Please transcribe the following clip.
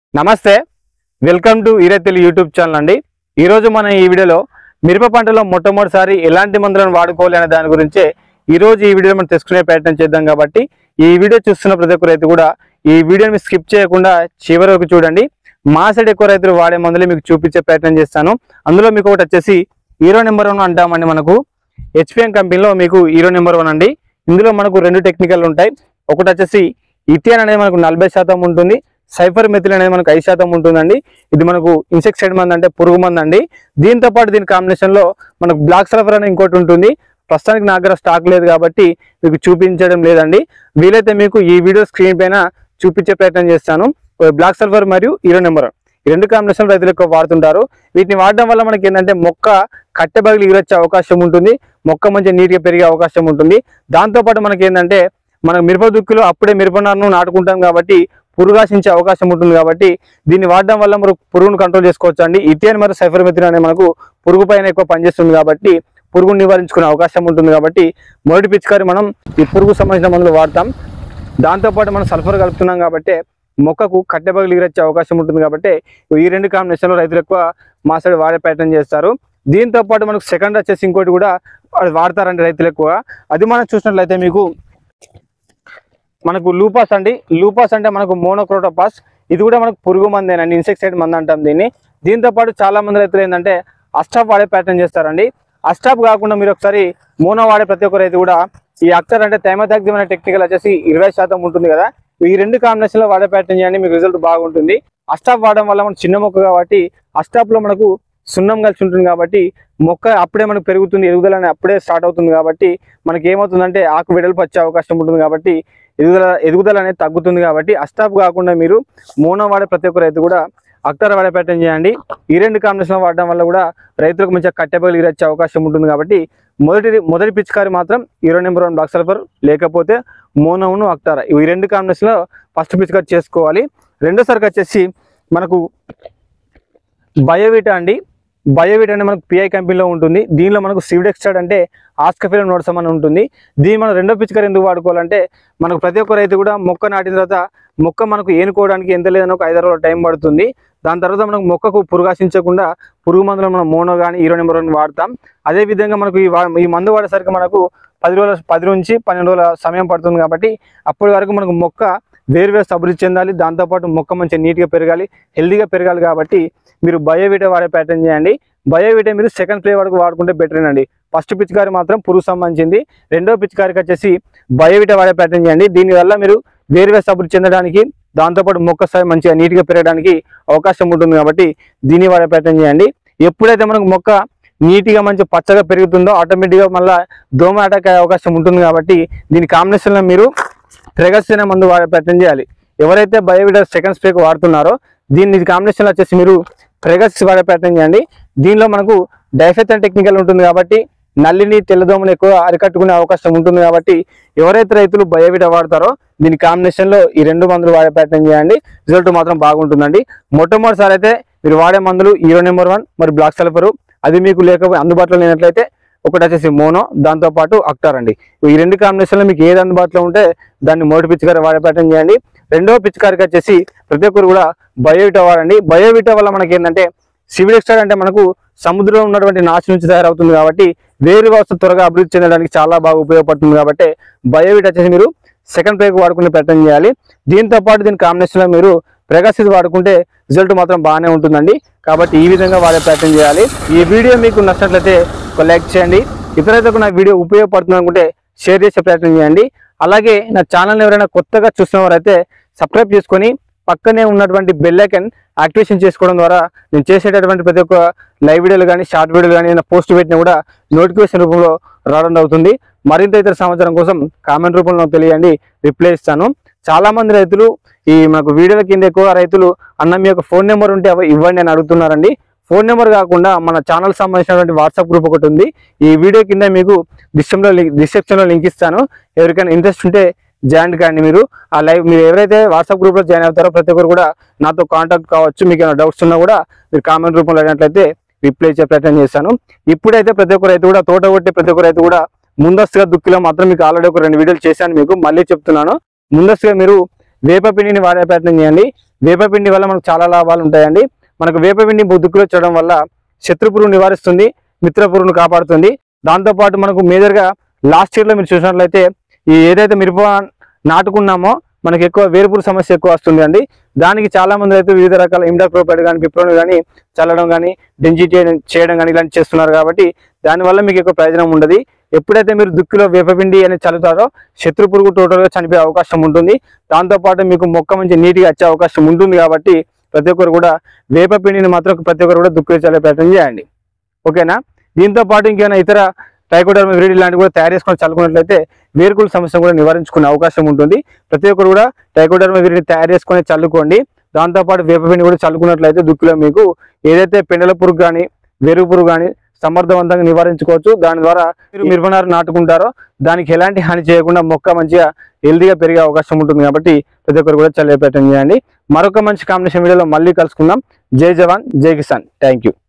నమస్తే welcome to ఈరెత్తిలి YouTube channel అండి ఈరోజు మనం ఈ వీడియోలో మిరప పంటలో మొట్టమొదటిసారి ఎలాంటి మందులను వాడుకోవాలి అనే దాని గురించే ఈ రోజు ఈ వీడియో మనం తెలుసుకునే ప్రయత్నం చేద్దాం కాబట్టి ఈ వీడియో చూస్తున్న ప్రతి ఒక్క రైతు కూడా ఈ వీడియోని స్కిప్ చేయకుండా చివరి వరకు చూడండి మా సైడ్ ఎక్కువ రైతులు వాడే మందులు మీకు చూపించే ప్రయత్నం చేస్తాను అందులో మీకు ఒకటి వచ్చేసి హీరో నెంబర్ వన్ అంటామండి మనకు హెచ్పిఎం కంపెనీలో మీకు హీరో నెంబర్ వన్ అండి ఇందులో మనకు రెండు టెక్నికల్ ఉంటాయి ఒకటి వచ్చేసి ఇథియన్ అనేది మనకు నలభై శాతం ఉంటుంది సైఫర్ మెథిల్ అనేది మనకు ఐదు శాతం ఉంటుందండి ఇది మనకు ఇన్సెక్సైడ్ మంది అంటే పురుగు మంది అండి దీంతో పాటు దీని కాంబినేషన్ లో మనకు బ్లాక్ సల్ఫర్ అనే ఇంకోటి ఉంటుంది ప్రస్తుతానికి నా దగ్గర స్టాక్ లేదు కాబట్టి మీకు చూపించడం లేదండి వీలైతే మీకు ఈ వీడియో స్క్రీన్ పైన చూపించే ప్రయత్నం చేస్తాను బ్లాక్ సల్ఫర్ మరియు హీరో నెంబర్ ఈ రెండు కాంబినేషన్ రైతులు ఎక్కువ వాడుతుంటారు వీటిని వాడడం వల్ల మనకి ఏంటంటే మొక్క కట్టె బగిలి ఎగిరొచ్చే అవకాశం ఉంటుంది మొక్క మంచిగా నీట్గా పెరిగే అవకాశం ఉంటుంది దాంతోపాటు మనకి ఏంటంటే మనం మిరప దుక్కులో అప్పుడే మిరప నారును నాటుకుంటాం కాబట్టి పురుగాశించే అవకాశం ఉంటుంది కాబట్టి దీన్ని వాడడం వల్ల మనం పురుగును కంట్రోల్ చేసుకోవచ్చు అండి ఇథియన్ మరియు సైఫర్మెథిన్ అనే మనకు పురుగు పైన ఎక్కువ పనిచేస్తుంది కాబట్టి పురుగును నివారించుకునే అవకాశం ఉంటుంది కాబట్టి మొదటి పిచికారి మనం ఈ పురుగు సంబంధించిన మందులు వాడతాం దాంతోపాటు మనం సల్ఫర్ కలుపుతున్నాం కాబట్టి మొక్కకు కట్టెబగలు ఎగిరొచ్చే అవకాశం ఉంటుంది కాబట్టి ఈ రెండు కాంబినేషన్లో రైతులు ఎక్కువ మా సైడ్ వాడే ప్రయత్నం చేస్తారు దీంతో పాటు మనకు సెకండ్ వచ్చేసి ఇంకోటి కూడా అది వాడతారండి రైతులు ఎక్కువ అది మనం చూసినట్లయితే మీకు మనకు లూపాస్ అండి లూపాస్ అంటే మనకు మోనోక్రోటోపాస్ ఇది కూడా మనకు పురుగు మందేనండి ఇన్సెక్సైడ్ మంది అంటాం దీన్ని దీంతో పాటు చాలా మంది రైతులు ఏంటంటే అస్టాప్ వాడే ప్రయత్నం చేస్తారండి అస్టాప్ కాకుండా మీరు ఒకసారి మోనో వాడే ప్రతి ఒక్క రైతు కూడా ఈ అక్టర్ అంటే తైమతాగ్యం అనే టెక్నికల్ వచ్చేసి ఇరవై శాతం ఉంటుంది కదా ఈ రెండు కాంబినేషన్ లో వాడే ప్రయత్నం చేయండి మీకు రిజల్ట్ బాగుంటుంది అస్టాప్ వాడడం వల్ల మనకు చిన్న మొక్క కాబట్టి అస్టాప్ లో మనకు సున్నం కలిసి ఉంటుంది కాబట్టి మొక్క అప్పుడే మనకు పెరుగుతుంది ఎదుగుదల అనేది అప్పుడే స్టార్ట్ అవుతుంది కాబట్టి మనకి ఏమవుతుందంటే ఆకు వెడల్పు వచ్చే అవకాశం ఉంటుంది కాబట్టి ఎదుగుదల ఎదుగుదల అనేది తగ్గుతుంది కాబట్టి అస్టాప్ కాకుండా మీరు మోనో వాడే ప్రతి ఒక్క రైతు కూడా అక్టర్ వాడే ప్రయత్నం చేయండి ఈ రెండు కాంబినేషన్ వాడడం వల్ల కూడా రైతులకు మంచిగా కట్టెపగలు ఇరచ్చే అవకాశం ఉంటుంది కాబట్టి మొదటి మొదటి పిచికారి మాత్రం hero number one black sulphur లేకపోతే మోనోను అక్టారా ఈ రెండు కాంబినేషన్లో ఫస్ట్ పిచికారి చేసుకోవాలి రెండోసారికి వచ్చేసి మనకు బయోవిటా అండి బయోవిట్ అనేది మనకు పిఐ కంపెనీలో ఉంటుంది దీనిలో మనకు సివిడెక్స్టాడ్ అంటే ఆస్కఫిలం నోట్సమ్ అని ఉంటుంది దీన్ని మనం రెండో పిచికారి ఎందుకు వాడుకోవాలంటే మనకు ప్రతి ఒక్క రైతు కూడా మొక్క నాటిన తర్వాత మొక్క మనకు ఏనుకోవడానికి ఎంత లేదని ఒక ఐదారు రోజుల టైం పడుతుంది దాని తర్వాత మనకు మొక్కకు పురుగాశించకుండా పురుగు మందులు మనం మోనో కానీ హీరో నెంబర్ వన్ వాడతాం అదే విధంగా మనకు ఈ వా- ఈ మందు వాడేసరికి మనకు పది రోజుల పది నుంచి పన్నెండు రోజుల సమయం పడుతుంది కాబట్టి అప్పటి వరకు మనకు మొక్క వేరు వేరు అభివృద్ధి చెందాలి దాంతోపాటు మొక్క మంచిగా నీట్గా పెరగాలి హెల్దీగా పెరగాలి కాబట్టి మీరు బయోవిటా వాడే ప్యాటర్న్ చేయండి బయోవిటా మీరు సెకండ్ ఫ్లే వరకు వాడుకుంటే బెటర్ అండి ఫస్ట్ పిచికారి మాత్రం పురుగు సంబంధించింది రెండో పిచికారికి వచ్చేసి బయోవిటా వాడే ప్యాటర్న్ చేయండి దీనివల్ల మీరు వేరు వేరు అభివృద్ధి చెందడానికి దాంతోపాటు మొక్క స్థాయి మంచిగా నీట్గా పెరగడానికి అవకాశం ఉంటుంది కాబట్టి దీన్ని వాడే ప్రయత్నం చేయండి ఎప్పుడైతే మనకు మొక్క నీట్గా మంచి పచ్చగా పెరుగుతుందో ఆటోమేటిక్గా మళ్ళీ దోమ అటాక్ అయ్యే అవకాశం ఉంటుంది కాబట్టి దీని కాంబినేషన్లో మీరు ట్రెగస్ అనే మందు వాడే ప్రయత్నం చేయాలి ఎవరైతే బయోవిటా సెకండ్ స్ప్రేక్ వాడుతున్నారో దీన్ని కాంబినేషన్లో వచ్చేసి మీరు ట్రెగస్ వాడే ప్రయత్నం చేయండి దీనిలో మనకు డైఫెథన్ టెక్నికల్ ఉంటుంది కాబట్టి నల్లిని తెల్లదోమలు ఎక్కువ అరికట్టుకునే అవకాశం ఉంటుంది కాబట్టి ఎవరైతే రైతులు బయోవిటా వాడతారో దీని కాంబినేషన్ లో ఈ రెండు మందులు వాడే ప్రయత్నం చేయండి రిజల్ట్ మాత్రం బాగుంటుందండి మొట్టమొదటిసారి అయితే మీరు వాడే మందులు హీరో నెంబర్ వన్ మరి బ్లాక్ సల్ఫరు అది మీకు లేకపోతే అందుబాటులో లేనట్లయితే ఒకటి వచ్చేసి మోనో దాంతో పాటు అక్టార్ అండి ఈ రెండు కాంబినేషన్లో మీకు ఏది అందుబాటులో ఉంటే దాన్ని మొదటి పిచ్చికారి వాడే ప్రయత్నం చేయండి రెండవ పిచ్చికారికి వచ్చేసి ప్రతి ఒక్కరు కూడా బయోవిటా వాడండి బయోవిటా వల్ల మనకి ఏంటంటే సివిల్ ఎక్స్ట్రాడ్ అంటే మనకు సముద్రంలో ఉన్నటువంటి నాచు నుంచి తయారవుతుంది కాబట్టి వేరు వ్యవస్థ త్వరగా అభివృద్ధి చెందడానికి చాలా బాగా ఉపయోగపడుతుంది కాబట్టి బయోవిట్ వచ్చేసి మీరు సెకండ్ ప్లేక్ వాడుకునే ప్రయత్నం చేయాలి దీంతో పాటు దీని కాంబినేషన్లో మీరు ప్రెగసిస్ వాడుకుంటే రిజల్ట్ మాత్రం బాగానే ఉంటుందండి కాబట్టి ఈ విధంగా వాడే ప్రయత్నం చేయాలి ఈ వీడియో మీకు నచ్చినట్లయితే ఒక లైక్ చేయండి ఇతరులకు నా వీడియో ఉపయోగపడుతుంది అనుకుంటే షేర్ చేసే ప్రయత్నం చేయండి అలాగే నా ఛానల్ని ఎవరైనా కొత్తగా చూసిన వారైతే సబ్స్క్రైబ్ చేసుకొని పక్కనే ఉన్నటువంటి బెల్ ఐకన్ యాక్టివేషన్ చేసుకోవడం ద్వారా నేను చేసేటటువంటి ప్రతి ఒక్క లైవ్ వీడియోలు కానీ షార్ట్ వీడియోలు కానీ ఏదైనా పోస్ట్ పెట్టినా కూడా నోటిఫికేషన్ రూపంలో రావడం అవుతుంది మరింత ఇతర సమాచారం కోసం కామెంట్ రూపంలో నాకు తెలియండి రిప్లై ఇస్తాను చాలా మంది రైతులు ఈ మనకు వీడియోల కింద ఎక్కువ రైతులు అన్న మీ యొక్క ఫోన్ నెంబర్ ఉంటే అవి ఇవ్వండి అని అడుగుతున్నారండి ఫోన్ నెంబర్ కాకుండా మన ఛానల్ సంబంధించినటువంటి వాట్సాప్ గ్రూప్ ఒకటి ఉంది ఈ వీడియో కింద మీకు డిస్క్రిప్షన్లో డిస్క్రిప్షన్లో లింక్ ఇస్తాను ఎవరికైనా ఇంట్రెస్ట్ ఉంటే జాయిన్ కానీ మీరు ఆ లైవ్ మీరు ఎవరైతే వాట్సాప్ గ్రూప్లో జాయిన్ అవుతారో ప్రతి ఒక్కరు కూడా నాతో కాంటాక్ట్ కావచ్చు మీకు ఏమైనా డౌట్స్ ఉన్నా కూడా మీరు కామెంట్ రూపంలో అడిగినట్లయితే రిప్లై ఇచ్చే ప్రయత్నం చేస్తాను ఇప్పుడైతే ప్రతి ఒక్క రైతు కూడా తోట కొట్టే ప్రతి ఒక్క రైతు కూడా ముందస్తుగా దుక్కిలో మాత్రం మీకు ఆల్రెడీ ఒక రెండు వీడియోలు చేశాను మీకు మళ్ళీ చెప్తున్నాను ముందస్తుగా మీరు వేప పిండిని వాడే ప్రయత్నం చేయండి వేపపిండి వల్ల మనకు చాలా లాభాలు ఉంటాయండి మనకు వేపపిండి దుక్కులో చేయడం వల్ల శత్రు పురుగు నివారిస్తుంది మిత్ర పురుగును కాపాడుతుంది దాంతోపాటు మనకు మేజర్గా లాస్ట్ ఇయర్లో మీరు చూసినట్లయితే ఈ ఏదైతే మిరప నాటుకున్నామో మనకి ఎక్కువ వేరుపురు సమస్య ఎక్కువ వస్తుంది అండి దానికి చాలా మంది అయితే వివిధ రకాల ఇండాక్రోపైడ్ కానీ పిప్రోన్ కానీ చల్లడం కానీ డెంజీ చేయడం కానీ ఇలాంటి చేస్తున్నారు కాబట్టి దానివల్ల మీకు ఎక్కువ ప్రయోజనం ఉండదు ఎప్పుడైతే మీరు దుక్కిలో వేపపిండి అనేది చల్లుతారో శత్రు పురుగు టోటల్గా చనిపోయే అవకాశం ఉంటుంది దాంతోపాటు మీకు మొక్క మంచి నీట్గా వచ్చే అవకాశం ఉంటుంది కాబట్టి ప్రతి ఒక్కరు కూడా వేపపిండిని మాత్రం ప్రతి ఒక్కరు కూడా దుక్కిలో చల్లే ప్రయత్నం చేయండి ఓకేనా దీంతో పాటు ఇంకేమైనా ఇతర టైకోడర్మ విరిడి లాంటివి కూడా తయారు చేసుకొని చల్లుకున్నట్లయితే వేరుకుల సమస్య కూడా నివారించుకునే అవకాశం ఉంటుంది ప్రతి ఒక్కరు కూడా టైకోడర్మ విరిడి తయారు చేసుకొని చల్లుకోండి దాంతోపాటు వేపపిండి కూడా చల్లుకున్నట్లయితే దుక్కులో మీకు ఏదైతే పెండల పురుగు కానీ వేరుగు పురుగు కానీ సమర్థవంతంగా నివారించుకోవచ్చు దాని ద్వారా మీరు మిరపనారు నాటుకుంటారో దానికి ఎలాంటి హాని చేయకుండా మొక్క మంచిగా హెల్దీగా పెరిగే అవకాశం ఉంటుంది కాబట్టి ప్రతి ఒక్కరు కూడా చల్లే ప్రయత్నం చేయండి మరొక మంచి కాంబినేషన్ వీడియోలో మళ్ళీ కలుసుకుందాం జై జవాన్ జై కిసాన్ థ్యాంక్ యూ